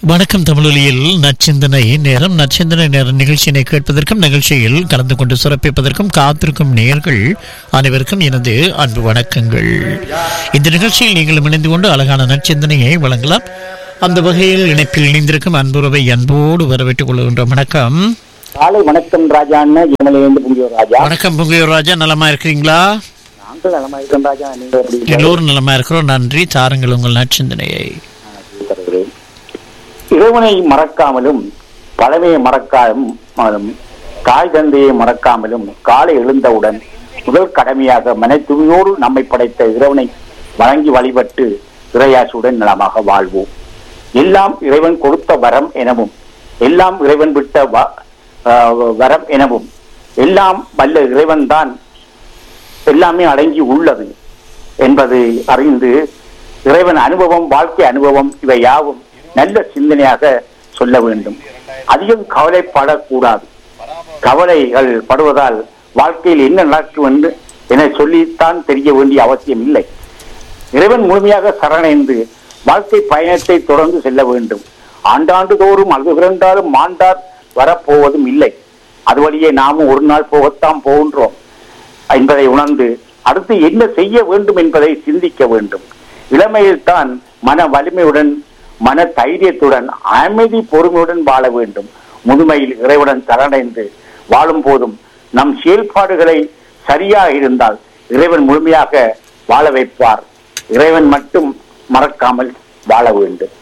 வணக்கம் தமிழொலியில் நச்சிந்தனை நேரம் நச்சிந்தனை நேரம் நிகழ்ச்சியினை கேட்பதற்கும் நிகழ்ச்சியில் கலந்து கொண்டு சிறப்பிப்பதற்கும் காத்திருக்கும் நேர்கள் அனைவருக்கும் எனது அன்பு வணக்கங்கள் இந்த நிகழ்ச்சியில் நீங்கள் இணைந்து கொண்டு அழகான நச்சிந்தனையை வழங்கலாம் அந்த வகையில் இணைப்பில் இணைந்திருக்கும் அன்புறவை அன்போடு வரவேற்றுக் கொள்கின்றோம் வணக்கம் காலை வணக்கம் ராஜான்னு இருந்து புங்கியோர் ராஜா வணக்கம் பொங்கையூர் ராஜா நலமா இருக்கிறீங்களா நாங்கள் நலமா இருக்கோம் ராஜா நீங்க எப்படி இருக்கீங்க? எல்லோரும் நலமா இருக்கிறோம் நன்றி தாருங்கள் உங்கள் நச்சிந்தனையை நான் தருகிறேன். இறைவனை மறக்காமலும் பழமையை மறக்காமலும் தாய் தந்தையை மறக்காமலும் காலை எழுந்தவுடன் முதல் கடமையாக மனத்துமையோடு நம்மை படைத்த இறைவனை வணங்கி வழிபட்டு இறையாசுடன் நலமாக வாழ்வோம் எல்லாம் இறைவன் கொடுத்த வரம் எனவும் எல்லாம் இறைவன் விட்ட வ- ஆஹ் வரம் எனவும் எல்லாம் வல்ல இறைவன் தான் எல்லாமே அடங்கி உள்ளது என்பதை அறிந்து இறைவன் அனுபவம் வாழ்க்கை அனுபவம் இவை யாவும் நல்ல சிந்தனையாக சொல்ல வேண்டும் அதிகம் கவலைப்படக்கூடாது கவலைகள் படுவதால் வாழ்க்கையில் என்ன நடக்கும் என்று என சொல்லித்தான் தெரிய வேண்டிய அவசியம் இல்லை இறைவன் முழுமையாக சரணடைந்து வாழ்க்கை பயணத்தை தொடர்ந்து செல்ல வேண்டும் ஆண்டாண்டு தோறும் அழுது பிறந்தாலும் மாண்டார் வரப்போவதும் இல்லை அது வழியே நாமும் ஒரு நாள் போகத்தான் போகின்றோம் என்பதை உணர்ந்து அடுத்து என்ன செய்ய வேண்டும் என்பதை சிந்திக்க வேண்டும் இளமையில் தான் மன வலிமையுடன் மன தைரியத்துடன் அமைதி பொறுமையுடன் வாழ வேண்டும் முதுமையில் இறைவனுடன் சரணடைந்து வாழும் போதும் நம் செயல்பாடுகளை சரியாக இருந்தால் இறைவன் முழுமையாக வாழ வைப்பார் இறைவன் மட்டும் மறக்காமல் வாழ வேண்டும்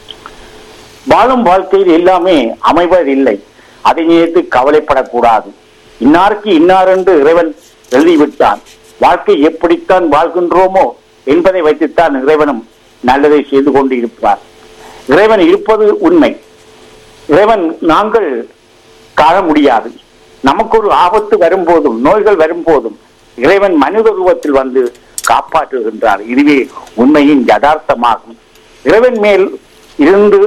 வாழும் வாழ்க்கையில் எல்லாமே அமைவதில்லை அதை நினைத்து கவலைப்படக்கூடாது இன்னாருக்கு இன்னார் என்று இறைவன் எழுதிவிட்டான் வாழ்க்கை எப்படித்தான் வாழ்கின்றோமோ என்பதை வைத்துத்தான் இறைவனும் நல்லதை செய்து கொண்டு இருப்பார் இறைவன் இருப்பது உண்மை இறைவன் நாங்கள் காண முடியாது நமக்கு ஒரு ஆபத்து வரும்போதும் நோய்கள் வரும்போதும் இறைவன் மனித ரூபத்தில் வந்து காப்பாற்றுகின்றார் இதுவே உண்மையின் யதார்த்தமாகும் இறைவன் மேல் இருந்து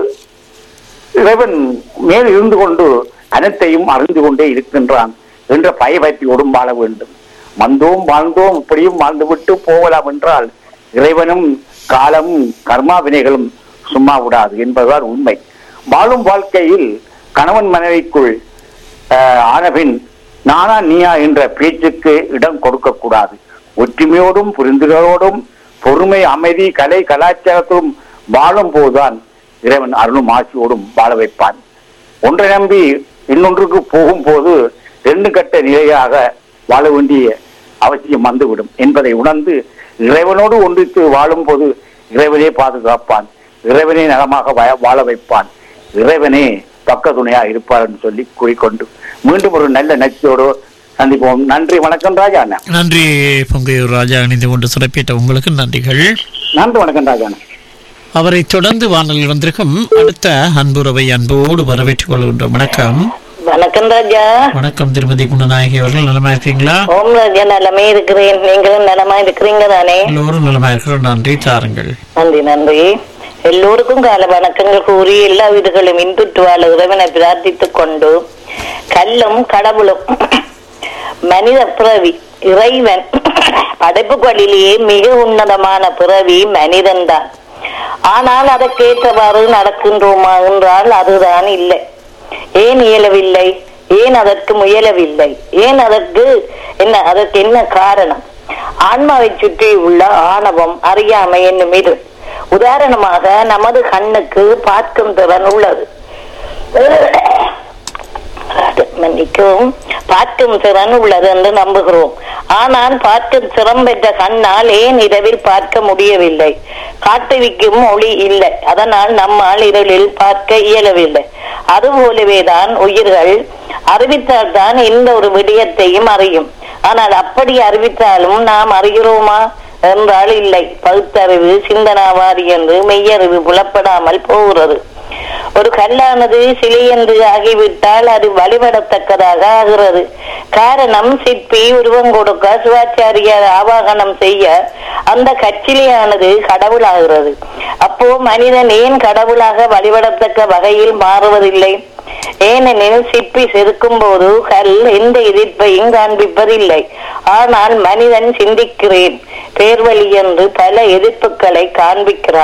இறைவன் மேல் இருந்து கொண்டு அனைத்தையும் அறிந்து கொண்டே இருக்கின்றான் என்ற பயபக்தியோடும் வாழ வேண்டும் வந்தோம் வாழ்ந்தோம் இப்படியும் வாழ்ந்துவிட்டு போகலாம் என்றால் இறைவனும் காலமும் கர்மா வினைகளும் சும்மா விடாது என்பதுதான் உண்மை வாழும் வாழ்க்கையில் கணவன் மனைவிக்குள் ஆஹ், ஆனபின் நானா நீயா என்ற பேச்சுக்கு இடம் கொடுக்க கூடாது ஒற்றுமையோடும் புரிந்துகளோடும் பொறுமை அமைதி கலை கலாச்சாரத்தோடும் வாழும் போதுதான் இறைவன் அருளும் ஆட்சியோடும் வாழ வைப்பான் ஒன்றை நம்பி இன்னொன்றுக்கு போகும்போது ரெண்டு கட்ட நிலையாக வாழ வேண்டிய அவசியம் வந்துவிடும் என்பதை உணர்ந்து இறைவனோடு ஒன்றித்து வாழும் போது இறைவனே பாதுகாப்பான் இறைவனே நலமாக வா- வாழ வைப்பான் இறைவனே பக்க துணையா இருப்பார் என்று சொல்லி கூறிக்கொண்டு மீண்டும் ஒரு நல்ல நச்சியோடு சந்திப்போம் நன்றி வணக்கம் ராஜா அண்ணா நன்றி பொங்கையூர் ராஜா இணைந்து கொண்டு சிறப்பித்த உங்களுக்கு நன்றிகள் நன்றி வணக்கம் ராஜா அண்ணா அவரை தொடர்ந்து வானலில் வந்திருக்கும் அடுத்த அன்புறவை அன்போடு வரவேற்றுக் கொள்கின்றோம் வணக்கம் வணக்கம் ராஜா வணக்கம் திருமதி குணநாயகி அவர்கள் நலமா இருக்கீங்களா ஓம் ராஜா நலமே இருக்கிறேன் நீங்களும் நலமா இருக்கிறீங்க தானே எல்லோரும் நலமா இருக்கிறோம் நன்றி தாருங்கள் நன்றி நன்றி எல்லோருக்கும் கால வணக்கங்கள் கூறி எல்லா வீடுகளும் இன்புற்று வாழ இறைவனை பிரார்த்தித்துக் கொண்டு கல்லும் கடவுளும் மனித பிறவி இறைவன் படைப்புகளிலேயே மிக உன்னதமான பிறவி மனிதன்தான் ஆனால் அதற்கேற்றவாறு நடக்கின்றோமா என்றால் அதுதான் இல்லை ஏன் இயலவில்லை ஏன் அதற்கு முயலவில்லை ஏன் அதற்கு என்ன அதற்கு என்ன காரணம் ஆன்மாவை சுற்றி உள்ள ஆணவம் அறியாமை என்னும் இது உதாரணமாக நமது கண்ணுக்கு பார்க்கும் திறன் உள்ளது மன்னிக்கவும் பார்க்கும் திறன் உள்ளது என்று நம்புகிறோம் ஆனால் பார்க்கும் திறம் பெற்ற கண்ணால் ஏன் இரவில் பார்க்க முடியவில்லை காட்டுவிக்கும் ஒளி இல்லை அதனால் நம்மால் இருளில் பார்க்க இயலவில்லை அதுபோலவேதான் உயிர்கள் அறிவித்தால் தான் எந்த ஒரு விடயத்தையும் அறியும் ஆனால் அப்படி அறிவித்தாலும் நாம் அறிகிறோமா என்றால் இல்லை பகுத்தறிவு சிந்தனாவாரி என்று மெய்யறிவு புலப்படாமல் போகிறது ஒரு கல்லானது சிலை என்று ஆகிவிட்டால் அது வழிபடத்தக்கதாக ஆகிறது காரணம் சிற்பி உருவம் கொடுக்க சிவாச்சாரியார் ஆவாகனம் செய்ய அந்த கச்சிலையானது கடவுளாகிறது அப்போ மனிதன் ஏன் கடவுளாக வழிபடத்தக்க வகையில் மாறுவதில்லை ஏனெனில் சிப்பி செதுக்கும் போது கல் எந்த எதிர்ப்பையும் காண்பிப்பதில்லை ஆனால் மனிதன் சிந்திக்கிறேன் பேர்வழி என்று பல எதிர்ப்புகளை காண்பிக்கிறான்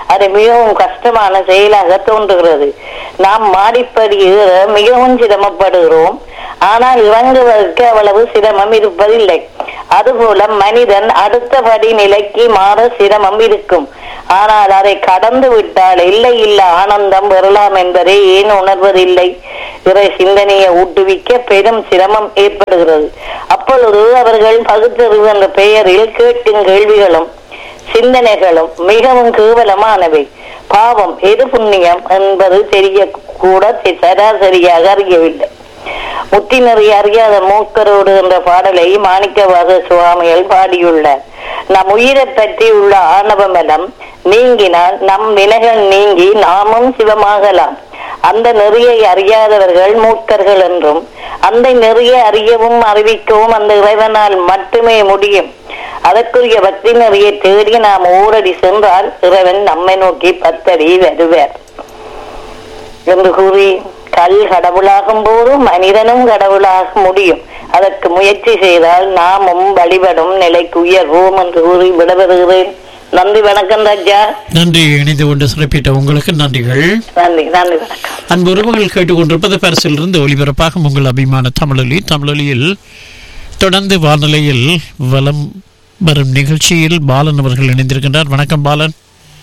அது மிகவும் கஷ்டமான செயலாக தோன்றுகிறது நாம் மாடிப்படி ஏற மிகவும் சிரமப்படுகிறோம் ஆனால் இறங்குவதற்கு அவ்வளவு சிரமம் இருப்பதில்லை அதுபோல மனிதன் அடுத்த படி நிலைக்கு மாற சிரமம் இருக்கும் ஆனால் அதை கடந்து விட்டால் இல்லை இல்ல ஆனந்தம் பெறலாம் என்பதை ஏன் உணர்வதில்லை இறை சிந்தனையை ஊட்டுவிக்க பெரும் சிரமம் ஏற்படுகிறது அப்பொழுது அவர்கள் பகுத்தறிவு என்ற பெயரில் கேட்கும் கேள்விகளும் சிந்தனைகளும் மிகவும் கேவலமானவை பாவம் எது புண்ணியம் என்பது தெரிய கூட சராசரியாக அறியவில்லை முத்தினறி அறியாத மூக்கரோடு என்ற பாடலை மாணிக்கவாத சுவாமிகள் பாடியுள்ளார் நம் உயிரை பற்றி உள்ள ஆணவமலம் நீங்கினால் நம் வினைகள் நீங்கி நாமும் சிவமாகலாம் அந்த நெறியை அறியாதவர்கள் மூர்க்கர்கள் என்றும் அந்த நெறியை அறியவும் அறிவிக்கவும் அந்த இறைவனால் மட்டுமே முடியும் அதற்குரிய பக்தி நெறியை தேடி நாம் ஊரடி சென்றால் இறைவன் நம்மை நோக்கி பத்தடி வருவார் என்று கூறி கல் கடவுளாகும் போது மனிதனும் கடவுளாக முடியும் அதற்கு முயற்சி செய்தால் நாமும் வழிபடும் நிலைக்கு உயர்வோம் என்று கூறி விடபெறுகிறேன் நன்றி வணக்கம் ராஜா நன்றி இணைந்து கொண்டு சிறப்பிட்ட உங்களுக்கு நன்றிகள் நன்றி நன்றி வணக்கம் அன்பு உறவுகள் கேட்டுக்கொண்டிருப்பது பரிசிலிருந்து ஒளிபரப்பாக உங்கள் அபிமான தமிழொலி தமிழொலியில் தொடர்ந்து வானிலையில் வலம் வரும் நிகழ்ச்சியில் பாலன் அவர்கள் இணைந்திருக்கின்றார் வணக்கம் பாலன்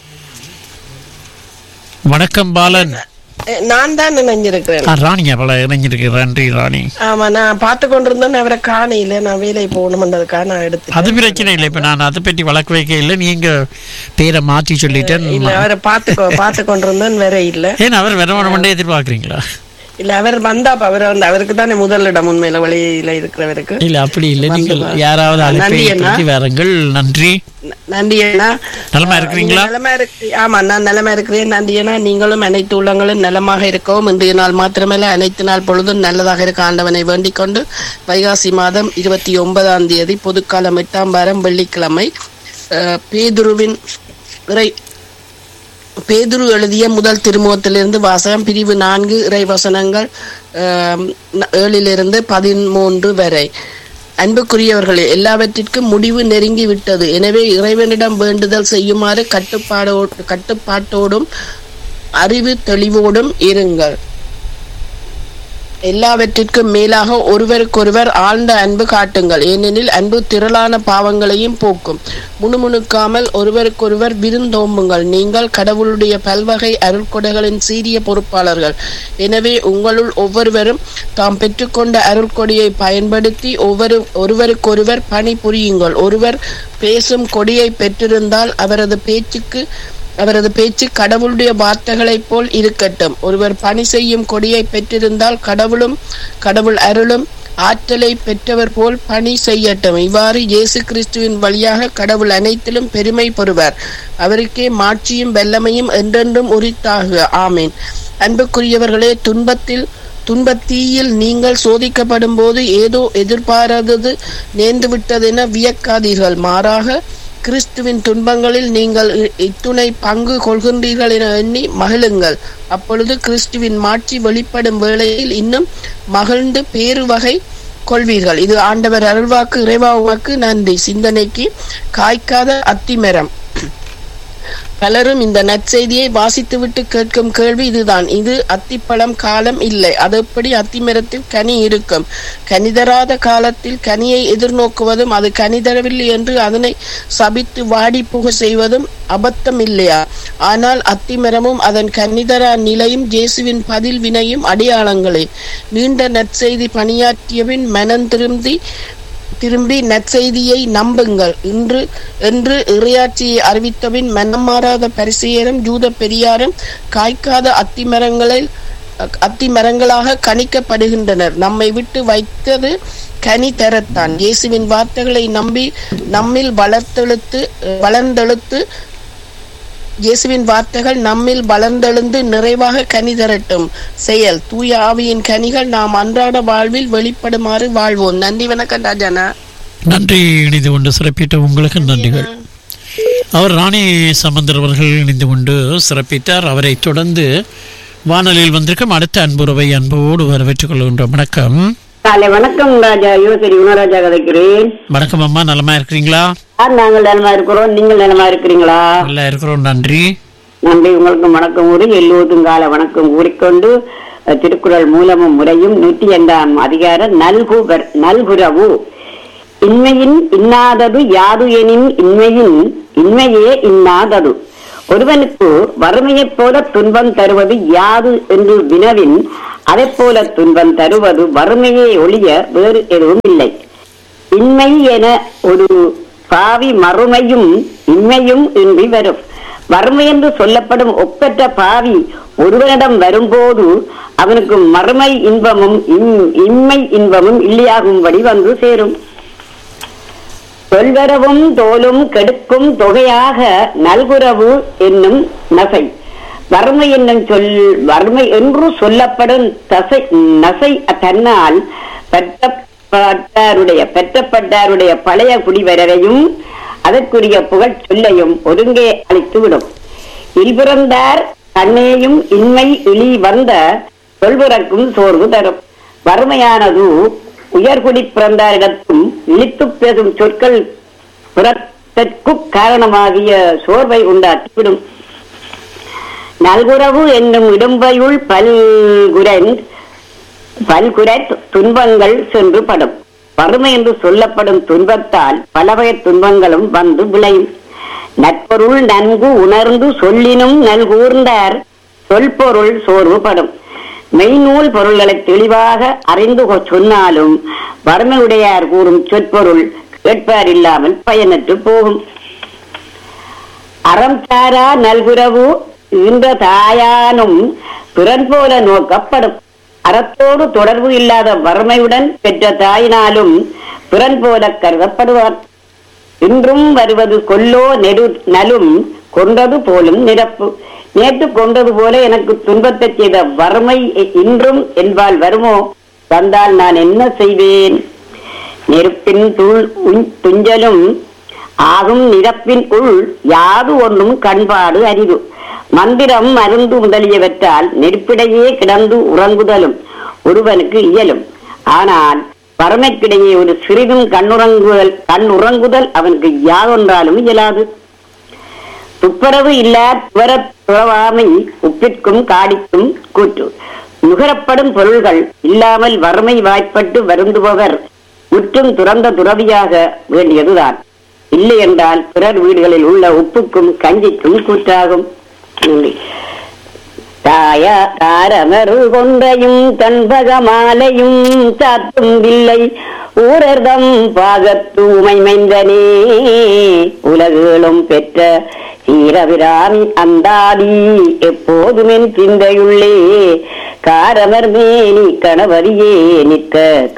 வணக்கம் பாலன் அஹ் நான் தான் நினைஞ்சிருக்கிறேன் ஆ, ராணி அவளை இணைஞ்சிருக்கு நன்றி ராணி ஆமா நான் பார்த்து கொண்டிருந்தேன் அவரை காணையில நான் வேலைக்கு போகணும்ன்றதுக்காக நான் எடுத்து அது பிரச்சனை இல்லை இப்ப நான் அதை பற்றி வழக்கு வைக்க இல்லை நீங்க பேரை மாத்தி சொல்லிட்டேன் இல்ல அவரை பார்த்து கொ- பார்த்து கொண்டிருந்தேன் வேற இல்ல ஏன் அவர் வேற ஒன்று எதிர்பார்க்குறீங்களா இல்ல அவர் வந்தா அப்ப அவர் வந்து அவருக்கு தானே முதலிடம் உண்மையில வழியில இருக்கிறவருக்கு இல்ல அப்படி இல்லை நீங்கள் யாராவது அழைப்பை நன்றி அண்ணா. பற்றி வாருங்கள் நன்றி ந- நன்றி அண்ணா நலமா இருக்கிறீங்களா நீங்க நலமா இருக்கு ஆமா நான் நலமா இருக்கிறேன் நன்றி அண்ணா நீங்களும் அனைத்து உள்ளங்களும் நலமாக இருக்கவும் இன்றைய நாள் மாத்திரமல்ல அனைத்து நாள் பொழுதும் நல்லதாக இருக்க ஆண்டவனை வேண்டிக் கொண்டு வைகாசி மாதம் இருபத்தி ஒன்பதாம் தேதி பொதுக்காலம் எட்டாம் வாரம் வெள்ளிக்கிழமை அஹ், பேதுருவின் இறை பேதுரு எழுதிய முதல் திருமுகத்திலிருந்து வாசகம் பிரிவு நான்கு இறை வசனங்கள் ஆம், ந- ஏழிலிருந்து பதிமூன்று வரை அன்புக்குரியவர்களே எல்லாவற்றிற்கும் முடிவு நெருங்கி விட்டது எனவே இறைவனிடம் வேண்டுதல் செய்யுமாறு கட்டுப்பாடோ கட்டுப்பாட்டோடும் அறிவு தெளிவோடும் இருங்கள் எல்லாவற்றிற்கும் மேலாக ஒருவருக்கொருவர் ஆழ்ந்த அன்பு காட்டுங்கள் ஏனெனில் அன்பு திரளான பாவங்களையும் போக்கும் முணுமுணுக்காமல் ஒருவருக்கொருவர் விருந்தோம்புங்கள் நீங்கள் கடவுளுடைய பல்வகை அருள்கொடைகளின் சீரிய பொறுப்பாளர்கள் எனவே உங்களுள் ஒவ்வொருவரும் தாம் பெற்றுக்கொண்ட அருள்கொடியை பயன்படுத்தி ஒவ்வொரு ஒருவருக்கொருவர் பணி புரியுங்கள் ஒருவர் பேசும் கொடியை பெற்றிருந்தால் அவரது பேச்சுக்கு அவரது பேச்சு கடவுளுடைய வார்த்தைகளைப் போல் இருக்கட்டும் ஒருவர் பணி செய்யும் கொடியை பெற்றிருந்தால் கடவுளும் கடவுள் அருளும் ஆற்றலை பெற்றவர் போல் பணி செய்யட்டும் இவ்வாறு இயேசு கிறிஸ்துவின் வழியாக கடவுள் அனைத்திலும் பெருமை பெறுவார் அவருக்கே மாட்சியும் வெல்லமையும் என்றென்றும் உரித்தாக ஆமேன் அன்புக்குரியவர்களே துன்பத்தில் துன்பத்தீயில் நீங்கள் சோதிக்கப்படும் போது ஏதோ எதிர்பாராதது நேர்ந்து விட்டதென வியக்காதீர்கள் மாறாக கிறிஸ்துவின் துன்பங்களில் நீங்கள் இ- இத்துணை பங்கு கொள்கின்றீர்கள் என எண்ணி மகிழுங்கள் அப்பொழுது கிறிஸ்துவின் மாட்சி வெளிப்படும் வேளையில் இன்னும் மகிழ்ந்து பேரு வகை கொள்வீர்கள் இது ஆண்டவர் அருள்வாக்கு இறைவா உமக்கு நன்றி சிந்தனைக்கு காய்க்காத அத்திமரம் பலரும் இந்த நற்செய்தியை வாசித்துவிட்டு கேட்கும் கேள்வி இதுதான் இது அத்திப்பழம் காலம் இல்லை அது எப்படி அத்திமரத்தில் கனி இருக்கும் கனிதராத காலத்தில் கனியை எதிர்நோக்குவதும் அது கனிதரவில்லை என்று அதனை சபித்து வாடி புக செய்வதும் அபத்தம் இல்லையா ஆனால் அத்திமரமும் அதன் கன்னிதரா நிலையும் இயேசுவின் பதில் வினையும் அடையாளங்களே நீண்ட நற்செய்தி பணியாற்றியபின் மனம் திரும்பி திரும்பி நற்செய்தியை நம்புங்கள் இன்று என்று இறையாட்சியை அறிவித்தபின் மனம் மாறாத பரிசெயரும் ஜூத பெரியாரும் காய்க்காத அத்திமரங்களில் அத்திமரங்களாக கணிக்கப்படுகின்றனர் நம்மை விட்டு வைத்தது கனி தரத்தான் இயேசுவின் வார்த்தைகளை நம்பி நம்மில் வளர்த்தெழுத்து வளர்ந்தெழுத்து இயேசுவின் வார்த்தைகள் நம்மில் வளர்ந்தெழுந்து நிறைவாக கனி தரட்டும் செயல் தூய ஆவியின் கனிகள் நாம் அன்றாட வாழ்வில் வெளிப்படுமாறு வாழ்வோம் நன்றி வணக்கம் ராஜானா நன்றி இணைந்து கொண்டு சிறப்பிட்ட உங்களுக்கு நன்றிகள் அவர் ராணி சம்பந்தர் அவர்கள் இணைந்து கொண்டு சிறப்பித்தார் அவரை தொடர்ந்து வானொலியில் வந்திருக்கும் அடுத்த அன்புறவை அன்போடு வரவேற்றுக் கொள்கின்றோம் வணக்கம் காலை வணக்கம் ராஜா யுவசரி குணராஜா கதைக்கிறேன் வணக்கம் அம்மா நலமா இருக்கிறீங்களா யார் நாங்கள் நலமா இருக்கிறோம் நீங்கள் நலமா இருக்கிறீங்களா நல்லா இருக்கிறோம் நன்றி நன்றி உங்களுக்கு வணக்கம் கூறி எல்லோருக்கும் கால வணக்கம் கூறிக்கொண்டு அஹ், திருக்குறள் மூலமும் முறையும் நூற்றி இரண்டாம் அதிகார நல்குவர் நல்குரவு இன்மையின் இன்னாதது யாது எனின் இன்மையின் இன்மையே இன்னாதது ஒருவனுக்கு வறுமையைப் போல துன்பம் தருவது யாது என்று வினவின் அதைப் போல துன்பம் தருவது வறுமையே ஒழிய வேறு எதுவும் இல்லை இன்மை என ஒரு பாவி மறுமையும் இன்மையும் இன்றி வரும் வறுமை என்று சொல்லப்படும் ஒப்பற்ற பாவி ஒருவனிடம் வரும்போது அவனுக்கு மறுமை இன்பமும் இம்- இம்மை இன்பமும் இல்லையாகும்படி வந்து சேரும் சொல்வரவும் தோலும் கெடுக்கும் தொகையாக நல்குறவு என்னும் நசை வறுமை என்னும் சொல் வறுமை என்று சொல்லப்படும் தசை நசை தன்னால் பெற்றப்பட்டாருடைய பெற்றப்பட்டாருடைய பழைய குடிவரவையும் அதற்குரிய புகழ் சொல்லையும் ஒருங்கே அளித்துவிடும் இல்பிறந்தார் கண்ணேயும் இன்மை இழி வந்த சொல்பிறக்கும் சோர்வு தரும் வறுமையானது உயர்குடி பிறந்தாரிடத்தும் இழித்துப் பேசும் சொற்கள் பிறத்தற்கு காரணமாகிய சோர்வை உண்டாக்கிவிடும் நல்குறவு என்னும் இடும்பையுள் பல்குரன் பல்குரத் துன்பங்கள் சென்று படும் வறுமை என்று சொல்லப்படும் துன்பத்தால் பலவகை துன்பங்களும் வந்து விளையும் நட்பொருள் நன்கு உணர்ந்து சொல்லினும் நல்கூர்ந்தார் சொல்பொருள் சோர்வுபடும் மெய்நூல் பொருள்களை தெளிவாக அறிந்து கொ- சொன்னாலும் வறுமையுடையார் கூறும் சொற்பொருள் கேட்பார் இல்லாமல் பயனற்று போகும் அறம் சாரா நல்குறவு ஈன்ற தாயானும் பிறன் போல நோக்கப்படும் அறத்தோடு தொடர்பு இல்லாத வறுமையுடன் பெற்ற தாயினாலும் பிறன் போல கருதப்படுவார் இன்றும் வருவது கொல்லோ நெடு நலும் கொண்டது போலும் நிரப்பு நேற்று கொண்டது போல எனக்கு துன்பத்தை செய்த வறுமை இ- இன்றும் என்பால் வருமோ வந்தால் நான் என்ன செய்வேன் நெருப்பின் துள் உஞ்- துஞ்சலும் ஆகும் நிரப்பின் உள் யாது ஒன்றும் கண்பாடு அறிவு மந்திரம் மருந்து முதலியவற்றால் நெருப்பிடையே கிடந்து உறங்குதலும் ஒருவனுக்கு இயலும் ஆனால் வறுமைக்கிடையே ஒரு சிறிதும் கண்ணுறங்குதல் கண் உறங்குதல் அவனுக்கு யாதொன்றாலும் இயலாது துப்புரவு இல்லா துவரத் துறவாமை உப்பிற்கும் காடிக்கும் கூற்று நுகரப்படும் பொருள்கள் இல்லாமல் வறுமை வாய்ப்பட்டு வருந்துபவர் முற்றும் துறந்த துறவியாக வேண்டியதுதான் இல்லை என்றால் பிறர் வீடுகளில் உள்ள உப்புக்கும் கஞ்சிக்கும் கூற்றாகும் நன்றி. தாய தாரமரு கொன்றையும் தன்பக மாலையும் சாத்தும் வில்லை ஊரர்தம் பாகத்து உமைமைந்தனே உலகுகளும் பெற்ற சீரபிராமி அந்தாதி எப்போதுமென் சிந்தையுள்ளே காரமர் மேனி கணவரியே நிற்க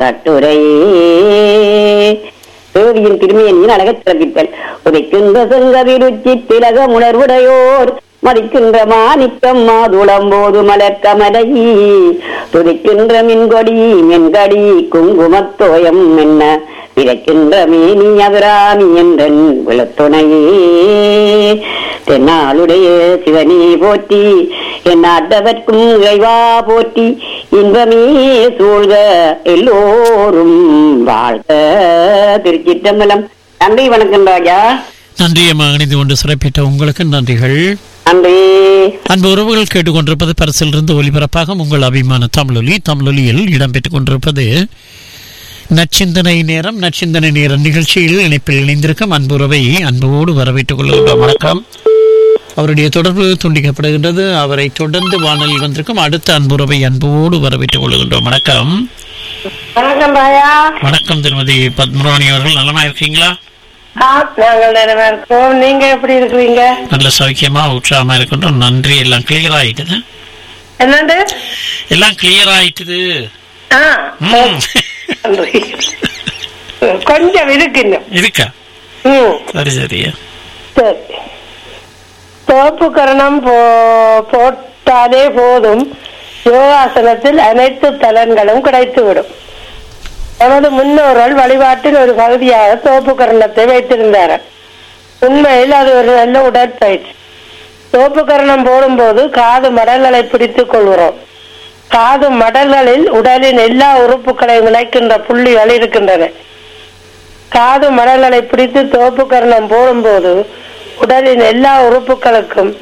கட்டுரையே தேவியின் திருமையின் அழகச் சிறப்பித்தல் உதைக்கின்ற செங்கவிருச்சி திலக உணர்வுடையோர் மதிக்கின்ற மாணிக்கம் மாதுளம்போது மலர் கமலை துதிக்கின்ற மின்கொடி மென்கடி குங்குமத்தோயம் என்ன விதைக்கின்ற மேனி அபிராமி என்றன் விளத்துணையே தென்னாளுடைய சிவனே போற்றி என் ஆட்டவர்க்கும் இறைவா போற்றி இன்பமே சூழ்க எல்லோரும் வாழ்க திருச்சிற்றம்பலம் நன்றி வணக்கம் ராஜா நன்றி அம்மா இணைந்து கொண்டு சிறப்பித்த உங்களுக்கு நன்றிகள் நன்றி அன்பு உறவுகள் கேட்டுக்கொண்டிருப்பது பரிசிலிருந்து ஒலிபரப்பாக உங்கள் அபிமான தமிழொலி தமிழொலியில் இடம்பெற்றுக் கொண்டிருப்பது நச்சிந்தனை நேரம் நச்சிந்தனை நேர நிகழ்ச்சியில் இணைப்பில் இணைந்திருக்கும் அன்பு உறவை அன்போடு வரவேற்றுக் கொள்கின்றோம் வணக்கம் அவருடைய தொடர்பு துண்டிக்கப்படுகின்றது அவரை தொடர்ந்து வானொலியில் வந்திருக்கும் அடுத்த அன்புறவை அன்போடு வரவேற்றுக் கொள்கின்றோம் வணக்கம் வணக்கம் ராயா வணக்கம் திருமதி பத்மராணி அவர்கள் நலமா இருக்கீங்களா நாங்கள் நிலமா இருக்கோம் நீங்க எப்படி இருக்கிறீங்க நல்ல சௌக்கியமா உற்சாகமா இருக்கின்றோம் நன்றி எல்லாம் கிளியர் ஆயிட்டுது என்னண்டு எல்லாம் கிளியர் ஆயிட்டுது ஆ, ம். நன்றி கொஞ்சம் இருக்கு இன்னும் இருக்கா ம், சரி சரியா சரி தோப்பு கரணம் போ போட்டாலே போதும் யோகாசனத்தில் அனைத்து தலன்களும் கிடைத்துவிடும் நமது முன்னோர்கள் வழிபாட்டின் ஒரு பகுதியாக தோப்பு கரணத்தை வைத்திருந்தார்கள் உண்மையில் அது ஒரு நல்ல உடற்பயிற்சி தோப்பு கரணம் போடும்போது காது மடல்களை பிடித்துக் கொள்கிறோம் காது மடல்களில் உடலின் எல்லா உறுப்புகளையும் இணைக்கின்ற புள்ளிகள் இருக்கின்றன காது மடல்களை பிடித்து தோப்பு கரணம் போடும்போது உடலின் எல்லா உறுப்புகளுக்கும்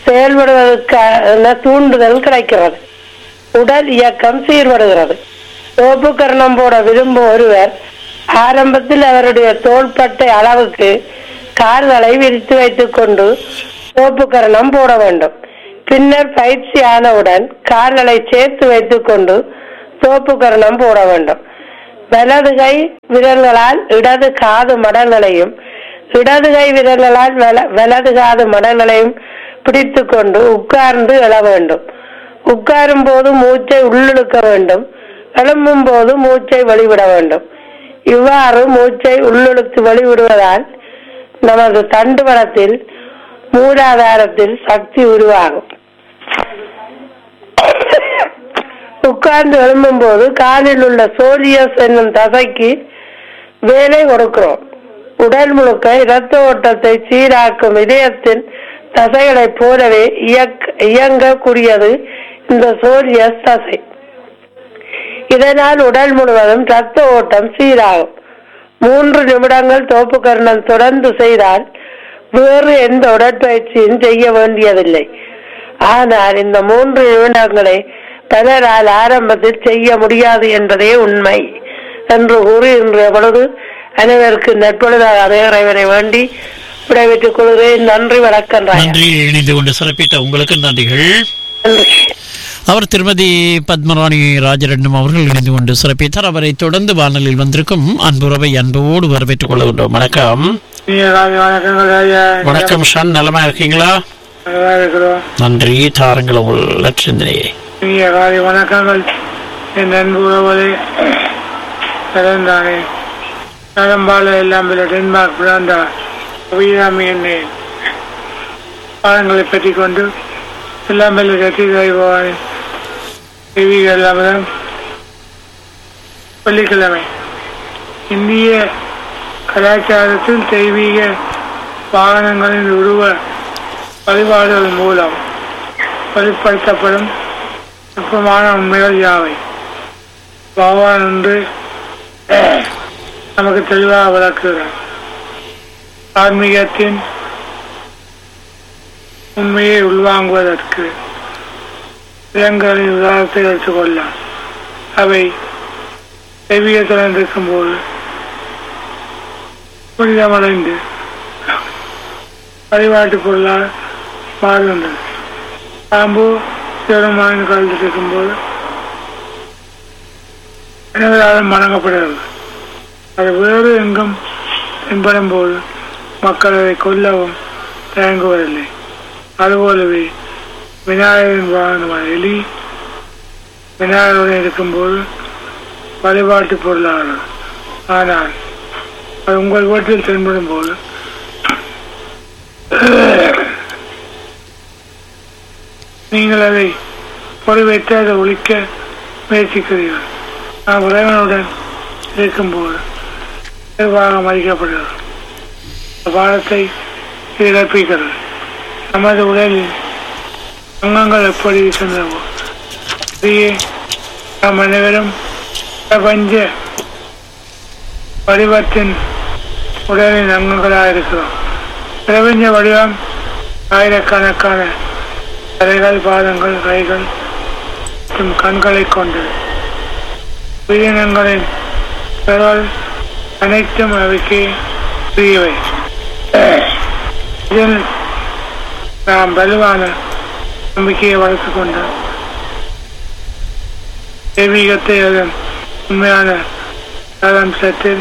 செயல்படுவதற்கான தூண்டுதல் கிடைக்கிறது உடல் இயக்கம் சீர்படுகிறது தோப்புக்கரணம் போட விரும்பும் ஒருவர் ஆரம்பத்தில் அவருடைய தோள்பட்டை அளவுக்கு கால்களை விரித்து வைத்துக் கொண்டு தோப்புக்கரணம் போட வேண்டும் பின்னர் பயிற்சி ஆனவுடன் கால்களை சேர்த்து வைத்துக் கொண்டு தோப்புக்கரணம் போட வேண்டும் வலது கை விரல்களால் இடது காது மடல்களையும் இடது கை விரல்களால் வல- வலது காது மடல்களையும் பிடித்துக் கொண்டு உட்கார்ந்து எழ வேண்டும் உட்காரும் போது மூச்சை உள்ளிழுக்க வேண்டும் எழும்பும் போது மூச்சை வெளிவிட வேண்டும் இவ்வாறு மூச்சை உள்ளிழுத்து வெளிவிடுவதால் நமது தண்டுவடத்தில் மூலாதாரத்தில் சக்தி உருவாகும் உட்கார்ந்து எழும்பும் போது காலில் உள்ள சோலியஸ் என்னும் தசைக்கு வேலை கொடுக்கிறோம் உடல் முழுக்க இரத்த ஓட்டத்தை சீராக்கும் இதயத்தின் தசைகளைப் போலவே இயக்க இயங்கக்கூடியது இந்த சோலியஸ் தசை இதனால் உடல் முழுவதும் ரத்த ஓட்டம் சீராகும் மூன்று நிமிடங்கள் தோப்பு கர்ணம் தொடர்ந்து செய்தால் வேறு எந்த உடற்பயிற்சியும் செய்ய வேண்டியதில்லை ஆனால் இந்த மூன்று நிமிடங்களை பலரால் ஆரம்பத்தில் செய்ய முடியாது என்பதே உண்மை என்று கூறி இன்றைய பொழுது அனைவருக்கு நற்பொழுதாக அதே இறைவனை வேண்டி விடைபெற்றுக் கொள்கிறேன் நன்றி வணக்கம் ராயா. நன்றி இணைந்து கொண்டு சிறப்பித்த உங்களுக்கு நன்றிகள் நன்றி அவர் திருமதி பத்மராணி ராஜரட்னம் அவர்கள் இணைந்து கொண்டு சிறப்பித்தார் அவரை தொடர்ந்து வானலில் வந்திருக்கும் அன்புறவை அன்போடு வரவேற்றுக் கொள்கின்றோம் வணக்கம் வணக்கங்கள் ஐயா வணக்கம் ஷான் நலமா இருக்கீங்களா நல்லா இருக்கிறோம் நன்றி தாருங்கள் உங்கள் லட்சந்திரியை இனிய காலை வணக்கங்கள் என் அன்பு உறவுகளே பிறந்தானே நலம்பால எல்லாம் பிற டென்மார்க் பிறந்தா வீராமி என்னை பாடங்களை பற்றி கொண்டு எல்லாம் பிற கட்டி பகவான் தெய்வீக எல்லாமதான் வெள்ளிக்கிழமை இந்திய கலாச்சாரத்தில் தெய்வீக வாகனங்களின் உருவ வழிபாடுகள் மூலம் வெளிப்படுத்தப்படும் நுட்பமான உண்மைகள் யாவை பகவான் என்று நமக்கு தெளிவாக விளக்குகிறார் ஆன்மீகத்தின் உண்மையை உள்வாங்குவதற்கு விலங்குகளின் உதாரணத்தை எடுத்துக்கொள்ளலாம் அவை தெய்வீகத்துடன் இருக்கும்போது புனிதமடைந்து வழிபாட்டு பொருளாக மாறுகின்றது பாம்பு சிவருமானின் காலத்தில் இருக்கும்போது அனைவராலும் வணங்கப்படுகிறது அது வேறு எங்கும் தென்படும் போது மக்கள் அதை கொல்லவும் தயங்குவதில்லை அதுபோலவே விநாயகரின் வாகனமான எலி விநாயகருடன் இருக்கும்போது வழிபாட்டு பொருளாகிறது ஆனால் அது உங்கள் வீட்டில் தென்படும் போது நீங்கள் அதை பொறுப்பேற்று அதை ஒழிக்க முயற்சிக்கிறீர்கள் நாம் இறைவனுடன் இருக்கும்போது வெகுவாக மதிக்கப்படுகிறது இந்த பாடத்தை இது கற்பிக்கிறது நமது உடலில் அங்கங்கள் எப்படி இருக்கின்றனவோ அப்படியே நாம் அனைவரும் பிரபஞ்ச வடிவத்தின் உடலின் அங்கங்களாக இருக்கிறோம் பிரபஞ்ச வடிவம் ஆயிரக்கணக்கான தலைகள் பாதங்கள் கைகள் மற்றும் கண்களை கொண்டது உயிரினங்களின் பெறல் அனைத்தும் அவைக்கு உரியவை இதில் நாம் வலுவான நம்பிக்கையை வளர்த்துக் கொண்டோம் தெய்வீகத்தை அதன் உண்மையான சாராம்சத்தில்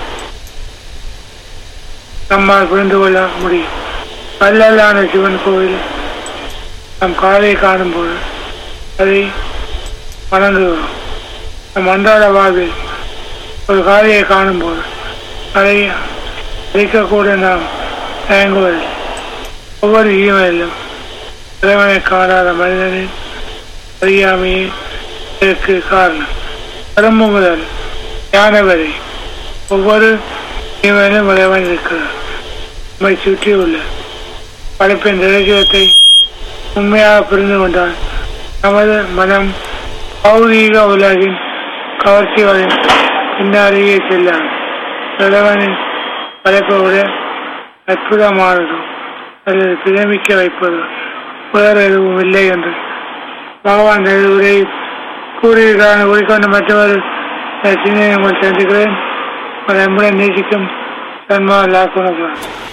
நம்மால் புரிந்து கொள்ள முடியும் வல்லலான சிவன் கோவில் நம் காலையை காணும்போது அதை வணங்குகிறோம் நம் அன்றாட வாழ்வில் ஒரு காலையை காணும்போது அதை அழிக்கக்கூட நாம் தயங்குவதில்லை ஒவ்வொரு ஈமையிலும் இறைவனை காணாத மனிதனின் அறியாமையே இதற்கு காரணம் கரும்பு முதல் ஞான வரை ஒவ்வொரு ஈமையிலும் இறைவன் இருக்கிறார் நம்மை சுற்றியுள்ள படைப்பின் ரகசியத்தை உண்மையாக புரிந்து கொண்டால் நமது மனம் பௌதீக உலகின் கவர்ச்சிகளின் பின்னாலேயே செல்லாது இறைவனின் படைப்பை விட அற்புதமானதோ அல்லது பிரமிக்க வைப்பதோ வேறு எதுவும் இல்லை என்று பகவான் உரை கூறியிருக்கான கூறிக்கொண்டு மற்றவர் சின்ன உங்கள் சந்திக்கிறேன் உங்களை அன்புடன் நேசிக்கும் சன்மா லாக்குனப்பா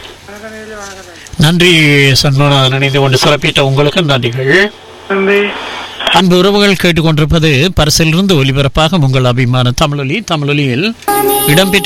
நன்றி சண்முகநாதன் இணைந்து கொண்டு சிறப்பித்த உங்களுக்கு நன்றிகள் நன்றி அன்பு உறவுகள் கேட்டுக்கொண்டிருப்பது பரிசிலிருந்து ஒலிபரப்பாக உங்கள் அபிமான தமிழொலி தமிழொலியில் இடம்பெற்ற